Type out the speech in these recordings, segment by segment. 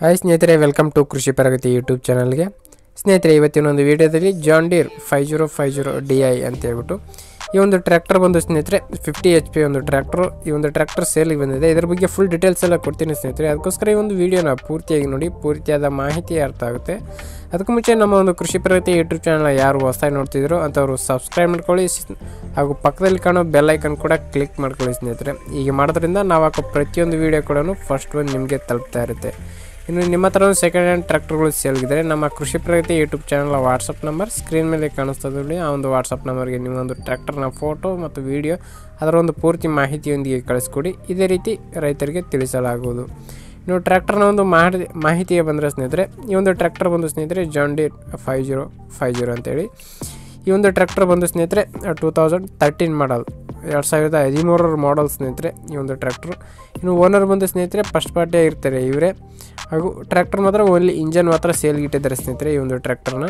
hi ಸ್ನೇಹಿತರೆ welcome to ಕೃಷಿ Pragati YouTube ಚಾನಲ್ಗೆ ಸ್ನೇಹಿತರೆ ಇವತ್ತಿನ ಒಂದು ವಿಡಿಯೋದಲ್ಲಿ John Deere five zero five zero D I ಅಂತ ಹೇಳ್ಬಿಟ್ಟು ಈ ಒಂದು ಟ್ರ್ಯಾಕ್ಟರ್ ಬಂದು ಸ್ನೇಹಿತರೆ ಫಿಫ್ಟಿ ಎಚ್ ಪಿ ಒಂದು ಟ್ರ್ಯಾಕ್ಟರ್ ಈ ಒಂದು ಟ್ರ್ಯಾಕ್ಟರ್ ಸೇಲಿಗೆ ಬಂದಿದೆ ಇದ್ರ ಬಗ್ಗೆ ಫುಲ್ ಡೀಟೇಲ್ಸ್ ಎಲ್ಲ ಕೊಡ್ತೀನಿ ಸ್ನೇಹಿತರೆ ಅದಕ್ಕೋಸ್ಕರ ಈ ಒಂದು ವಿಡಿಯೋನ ಪೂರ್ತಿಯಾಗಿ ನೋಡಿ ಪೂರ್ತಿಯಾದ ಮಾಹಿತಿ ಅರ್ಥ ಆಗುತ್ತೆ ಅದಕ್ಕೂ ಮುಂಚೆ ನಮ್ಮ ಒಂದು ಕೃಷಿ ಪ್ರಗತಿ ಯೂಟ್ಯೂಬ್ ಚಾನಲ್ ಯಾರು ಹೊಸದಾಗಿ ನೋಡ್ತಿದ್ರು ಅಂಥವ್ರು ಸಬ್ಸ್ಕ್ರೈಬ್ ಮಾಡ್ಕೊಳ್ಳಿ ಸ್- ಹಾಗೂ ಪಕ್ಕದಲ್ಲಿ ಕಾಣೋ ಬೆಲ್ ಐಕನ್ ಕೂಡ ಕ್ಲಿಕ್ ಮಾಡ್ಕೊಳ್ಳಿ ಸ್ನೇಹಿತರೆ ಹೀಗೆ ಮಾಡೋದ್ರಿಂದ ನಾವು ಹಾಕೋ ಪ್ರತಿಯೊಂದು ವಿಡಿಯೋ ಕೂಡ ಫಸ್ಟ್ ಒಂದು ನಿಮಗೆ ತಲುಪ್ತಾ ಇರುತ್ತೆ ಇನ್ನು ನಿಮ್ಮ ಹತ್ರ ಒಂದು ಸೆಕೆಂಡ್ ಹ್ಯಾಂಡ್ ಟ್ರ್ಯಾಕ್ಟರ್ಗಳು ಸೇಲ್ಗಿದ್ರೆ ನಮ್ಮ Krishi Pragati YouTube channel WhatsApp number screen ಮೇಲೆ ಕಾಣಿಸ್ತದೆ ನೋಡಿ ಆ ಒಂದು ವಾಟ್ಸಪ್ ನಂಬರ್ಗೆ ನಿಮ್ಮೊಂದು ಟ್ರ್ಯಾಕ್ಟರ್ನ ಫೋಟೋ ಮತ್ತು ವಿಡಿಯೋ ಅದರ ಒಂದು ಪೂರ್ತಿ ಮಾಹಿತಿಯೊಂದಿಗೆ ಕಳಿಸ್ಕೊಡಿ ಇದೇ ರೀತಿ ರೈತರಿಗೆ ತಿಳಿಸಲಾಗುವುದು ಇನ್ನು ಟ್ರ್ಯಾಕ್ಟರ್ನ ಒಂದು ಮಾಹಿತಿ ಮಾಹಿತಿಗೆ ಬಂದರೆ ಸ್ನೇಹಿತರೆ ಈ ಒಂದು ಟ್ರ್ಯಾಕ್ಟರ್ ಬಂದು ಸ್ನೇಹಿತರೆ John Deere five zero five zero ಅಂತೇಳಿ ಈ ಒಂದು ಟ್ರ್ಯಾಕ್ಟರ್ ಬಂದು ಸ್ನೇಹಿತರೆ ಟೂ ತೌಸಂಡ್ ತರ್ಟೀನ್ ಮಾಡಲ್ ಎರಡು ಸಾವಿರದ ಹದಿಮೂರರ ಮಾಡಲ್ ಸ್ನೇಹಿತರೆ ಈ ಒಂದು ಟ್ರ್ಯಾಕ್ಟ್ರು ಇನ್ನು ಓನರ್ ಬಂದು ಸ್ನೇಹಿತರೆ ಫಸ್ಟ್ ಪಾರ್ಟಿ ಆಗಿರ್ತಾರೆ ಇವರೇ ಹಾಗೂ ಟ್ರ್ಯಾಕ್ಟರ್ ಮಾತ್ರ ಓನ್ಲಿ ಇಂಜನ್ ಮಾತ್ರ ಸೇಲ್ಗೆ ಇಟ್ಟಿದ್ದಾರೆ ಸ್ನೇಹಿತರೆ ಈ ಒಂದು ಟ್ರ್ಯಾಕ್ಟರ್ನ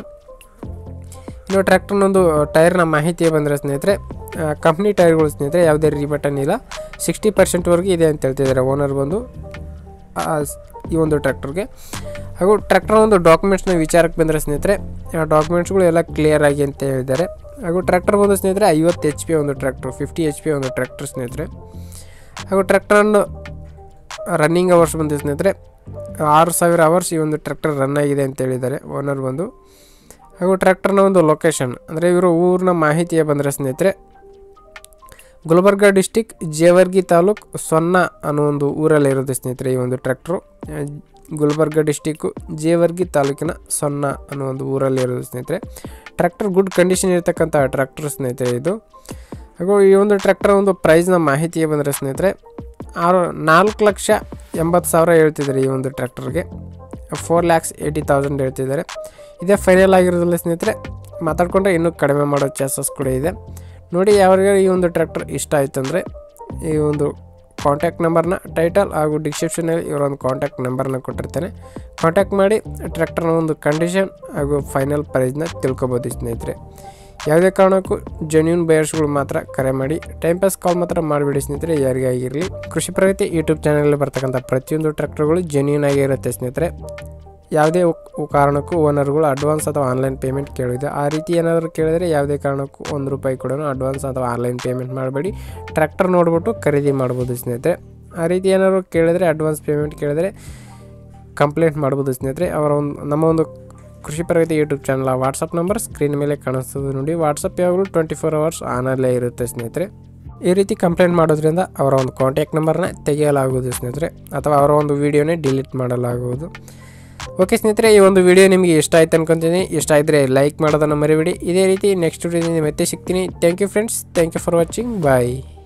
ಇನ್ನು ಟ್ರ್ಯಾಕ್ಟರ್ನ ಒಂದು ಟೈರ್ನ ಮಾಹಿತಿ ಬಂದರೆ ಸ್ನೇಹಿತರೆ ಕಂಪ್ನಿ ಟೈರ್ಗಳು ಸ್ನೇಹಿತರೆ ಯಾವುದೇ ರೀಬಟನ್ ಇಲ್ಲ ಸಿಕ್ಸ್ಟಿ ಪರ್ಸೆಂಟ್ವರೆಗೂ ಇದೆ ಅಂತ ಹೇಳ್ತಿದ್ದಾರೆ ಓನರ್ ಬಂದು ಆ, ಸ್- ಈ ಒಂದು ಟ್ರ್ಯಾಕ್ಟರ್ಗೆ ಹಾಗೂ ಟ್ರ್ಯಾಕ್ಟರ್ ಒಂದು ಡಾಕ್ಯುಮೆಂಟ್ಸ್ನ ವಿಚಾರಕ್ಕೆ ಬಂದರೆ ಸ್ನೇಹಿತರೆ ಆ ಡಾಕ್ಯುಮೆಂಟ್ಸ್ಗಳು ಎಲ್ಲ ಕ್ಲಿಯರ್ ಆಗಿ ಅಂತ ಹೇಳಿದ್ದಾರೆ ಹಾಗೂ ಟ್ರ್ಯಾಕ್ಟರ್ ಬಂದು ಸ್ನೇಹಿತರೆ ಐವತ್ತು ಎಚ್ ಪಿ ಒಂದು ಟ್ರ್ಯಾಕ್ಟರ್ ಫಿಫ್ಟಿ ಎಚ್ ಪಿ ಒಂದು ಟ್ರ್ಯಾಕ್ಟರ್ ಸ್ನೇಹಿತರೆ ಹಾಗೂ ಟ್ರ್ಯಾಕ್ಟರನ್ನು ರನ್ನಿಂಗ್ ಅವರ್ಸ್ ಬಂದು ಸ್ನೇಹಿತರೆ ಆರು ಸಾವಿರ ಅವರ್ಸ್ ಈ ಒಂದು ಟ್ರ್ಯಾಕ್ಟರ್ ರನ್ ಆಗಿದೆ ಅಂತ ಹೇಳಿದ್ದಾರೆ ಓನರ್ ಬಂದು ಹಾಗೂ ಟ್ರ್ಯಾಕ್ಟರ್ನ ಒಂದು ಲೊಕೇಶನ್ ಅಂದರೆ ಇವರು ಊರಿನ ಮಾಹಿತಿಯ ಬಂದರೆ ಸ್ನೇಹಿತರೆ ಗುಲ್ಬರ್ಗ ಡಿಸ್ಟಿಕ್ ಜೇವರ್ಗಿ ತಾಲೂಕ್ ಸೊನ್ನ ಅನ್ನೋ ಒಂದು ಊರಲ್ಲಿ ಇರುತ್ತೆ ಸ್ನೇಹಿತರೆ ಈ ಒಂದು ಟ್ರ್ಯಾಕ್ಟ್ರು ಆ, ಗುಲ್ಬರ್ಗ ಡಿಸ್ಟಿಕ್ಕು ಜೇವರ್ಗಿ ತಾಲೂಕಿನ ಸೊನ್ನ ಅನ್ನೋ ಒಂದು ಊರಲ್ಲಿ ಇರೋದು ಸ್ನೇಹಿತರೆ ಟ್ರ್ಯಾಕ್ಟರ್ ಗುಡ್ ಕಂಡೀಷನ್ ಇರತಕ್ಕಂಥ ಟ್ರ್ಯಾಕ್ಟರ್ ಸ್ನೇಹಿತರೆ ಇದು ಹಾಗೂ ಈ ಒಂದು ಟ್ರ್ಯಾಕ್ಟರ್ ಒಂದು ಪ್ರೈಸ್ನ ಮಾಹಿತಿಗೆ ಬಂದರೆ ಸ್ನೇಹಿತರೆ ಆರು ನಾಲ್ಕು ಲಕ್ಷ ಎಂಬತ್ತು ಸಾವಿರ ಹೇಳ್ತಿದ್ದಾರೆ ಈ ಒಂದು ಟ್ರ್ಯಾಕ್ಟರ್ಗೆ ಫೋರ್ ಲ್ಯಾಕ್ಸ್ ಏಯ್ಟಿ ತೌಸಂಡ್ ಹೇಳ್ತಿದ್ದಾರೆ ಇದೇ ಫೈನಲ್ ಆಗಿರೋದಿಲ್ಲ ಸ್ನೇಹಿತರೆ ಮಾತಾಡ್ಕೊಂಡ್ರೆ ಇನ್ನೂ ಕಡಿಮೆ ಮಾಡೋ ಚಾನ್ಸಸ್ ಕೂಡ ಇದೆ ನೋಡಿ ಯಾವಾಗ ಈ ಒಂದು ಟ್ರ್ಯಾಕ್ಟರ್ ಇಷ್ಟ ಆಯ್ತು ಅಂದರೆ ಈ ಒಂದು ಕಾಂಟ್ಯಾಕ್ಟ್ ನಂಬರ್ನ ಟೈಟಲ್ ಹಾಗೂ ಡಿಸ್ಕ್ರಿಪ್ಷನಲ್ಲಿ ಇವರ ಒಂದು ಕಾಂಟ್ಯಾಕ್ಟ್ ನಂಬರ್ನ ಕೊಟ್ಟಿರ್ತೇನೆ ಕಾಂಟ್ಯಾಕ್ಟ್ ಮಾಡಿ ಟ್ರ್ಯಾಕ್ಟರ್ನ ಒಂದು ಕಂಡೀಷನ್ ಹಾಗೂ ಫೈನಲ್ ಪ್ರೈಸ್ನ ತಿಳ್ಕೊಬೋದು ಸ್ನೇಹಿತರೆ ಯಾವುದೇ ಕಾರಣಕ್ಕೂ ಜೆನ್ಯೂನ್ ಬಯರ್ಸ್ಗಳು ಮಾತ್ರ ಕರೆ ಮಾಡಿ ಟೈಮ್ ಪಾಸ್ ಕಾಲ್ ಮಾತ್ರ ಮಾಡಿಬಿಡಿ ಸ್ನೇಹಿತರೆ ಯಾರಿಗೇ ಆಗಿರಲಿ ಕೃಷಿ ಪ್ರಗತಿ ಯೂಟ್ಯೂಬ್ ಚಾನಲಲ್ಲಿ ಬರ್ತಕ್ಕಂಥ ಪ್ರತಿಯೊಂದು ಟ್ರ್ಯಾಕ್ಟರ್ಗಳು ಜೆನ್ಯೂನ್ ಆಗಿ ಇರುತ್ತೆ ಸ್ನೇಹಿತರೆ ಯಾವುದೇ ಉ- ಕಾರಣಕ್ಕೂ ಓನರ್ಗಳು ಅಡ್ವಾನ್ಸ್ ಅಥವಾ ಆನ್ಲೈನ್ ಪೇಮೆಂಟ್ ಕೇಳಿದೆ ಆ ರೀತಿ ಏನಾದರೂ ಕೇಳಿದರೆ ಯಾವುದೇ ಕಾರಣಕ್ಕೂ ಒಂದು ರೂಪಾಯಿ ಕೂಡ ಅಡ್ವಾನ್ಸ್ ಅಥವಾ ಆನ್ಲೈನ್ ಪೇಮೆಂಟ್ ಮಾಡಬೇಡಿ ಟ್ರ್ಯಾಕ್ಟರ್ ನೋಡ್ಬಿಟ್ಟು ಖರೀದಿ ಮಾಡ್ಬೋದು ಸ್ನೇಹಿತರೆ ಆ ರೀತಿ ಏನಾದರೂ ಕೇಳಿದರೆ ಅಡ್ವಾನ್ಸ್ ಪೇಮೆಂಟ್ ಕೇಳಿದರೆ ಕಂಪ್ಲೇಂಟ್ ಮಾಡ್ಬೋದು ಸ್ನೇಹಿತರೆ ಅವರ ಒಂದು ನಮ್ಮ ಒಂದು Krishi Pragati YouTube channel WhatsApp number screen ಮೇಲೆ ಕಾಣಿಸ್ತದೆ ನೋಡಿ ವಾಟ್ಸಪ್ ಯಾವಾಗಲೂ ಟ್ವೆಂಟಿ ಫೋರ್ ಅವರ್ಸ್ ಆನಲ್ಲೇ ಇರುತ್ತೆ ಸ್ನೇಹಿತರೆ ಈ ರೀತಿ ಕಂಪ್ಲೇಂಟ್ ಮಾಡೋದ್ರಿಂದ ಅವರ ಒಂದು ಕಾಂಟ್ಯಾಕ್ಟ್ ನಂಬರ್ನ ತೆಗೆಯಲಾಗುವುದು ಸ್ನೇಹಿತರೆ ಅಥವಾ ಅವರ ಒಂದು ವೀಡಿಯೋನೇ ಡಿಲೀಟ್ ಮಾಡಲಾಗುವುದು ಓಕೆ ಸ್ನೇಹಿತರೆ ಈ ಒಂದು ವಿಡಿಯೋ ನಿಮಗೆ ಇಷ್ಟ ಆಯ್ತು ಅನ್ಕೊತೀನಿ ಇಷ್ಟ ಆಗಿದ್ರೆ ಲೈಕ್ ಮಾಡೋದನ್ನು ಮರಿಬೇಡಿ ಇದೇ ರೀತಿ ನೆಕ್ಸ್ಟ್ ವಿಡಿಯೋದಿಂದ ಮತ್ತೆ ಸಿಗ್ತೀನಿ thank you friends thank you for watching bye